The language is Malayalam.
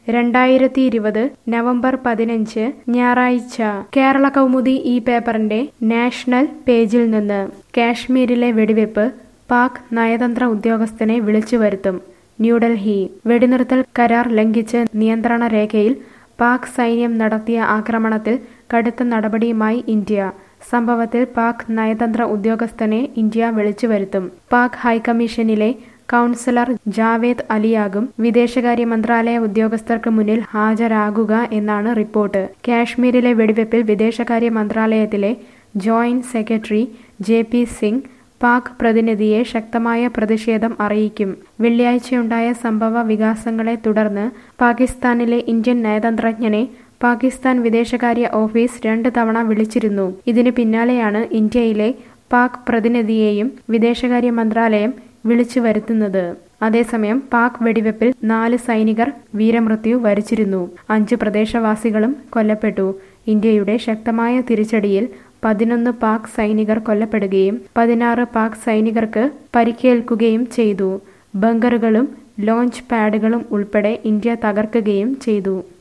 രണ്ടായിരത്തി ഇരുപത് നവംബർ പതിനഞ്ച് ഞായറാഴ്ച കേരള കൗമുദി ഈ പേപ്പറിന്റെ നാഷണൽ പേജിൽ നിന്ന് കാശ്മീരിലെ വെടിവെപ്പ് പാക് നയതന്ത്ര ഉദ്യോഗസ്ഥനെ വിളിച്ചു വരുത്തും ന്യൂഡൽഹി വെടിനിർത്തൽ കരാർ ലംഘിച്ച് നിയന്ത്രണ രേഖയിൽ പാക് സൈന്യം നടത്തിയ ആക്രമണത്തിൽ കടുത്ത നടപടിയുമായി ഇന്ത്യ സംഭവത്തിൽ പാക് നയതന്ത്ര ഉദ്യോഗസ്ഥനെ ഇന്ത്യ വിളിച്ചു വരുത്തും പാക് ഹൈക്കമ്മീഷനിലെ കൗൺസിലർ ജാവേദ് അലിയാകും വിദേശകാര്യ മന്ത്രാലയ ഉദ്യോഗസ്ഥർക്ക് മുന്നിൽ ഹാജരാകുക എന്നാണ് റിപ്പോർട്ട് കാശ്മീരിലെ വെടിവെപ്പിൽ വിദേശകാര്യ മന്ത്രാലയത്തിലെ joint secretary J P Singh Pak പ്രതിനിധിയെ ശക്തമായ പ്രതിഷേധം അറിയിക്കും വെള്ളിയാഴ്ചയുണ്ടായ സംഭവ വികാസങ്ങളെ തുടർന്ന് പാകിസ്ഥാനിലെ ഇന്ത്യൻ നയതന്ത്രജ്ഞനെ പാകിസ്ഥാൻ വിദേശകാര്യ ഓഫീസ് രണ്ട് തവണ വിളിച്ചിരുന്നു ഇതിന് പിന്നാലെയാണ് ഇന്ത്യയിലെ പാക് പ്രതിനിധിയെയും വിദേശകാര്യ മന്ത്രാലയം വിളിച്ചു വരുത്തുന്നത് അതേസമയം പാക് വെടിവെപ്പിൽ നാല് സൈനികർ വീരമൃത്യു വരിച്ചിരുന്നു അഞ്ച് പ്രദേശവാസികളും കൊല്ലപ്പെട്ടു ഇന്ത്യയുടെ ശക്തമായ തിരിച്ചടിയിൽ പതിനൊന്ന് പാക് സൈനികർ കൊല്ലപ്പെടുകയും പതിനാറ് പാക് സൈനികർക്ക് പരിക്കേൽക്കുകയും ചെയ്തു ബങ്കറുകളും ലോഞ്ച് പാഡുകളും ഉൾപ്പെടെ ഇന്ത്യ തകർക്കുകയും ചെയ്തു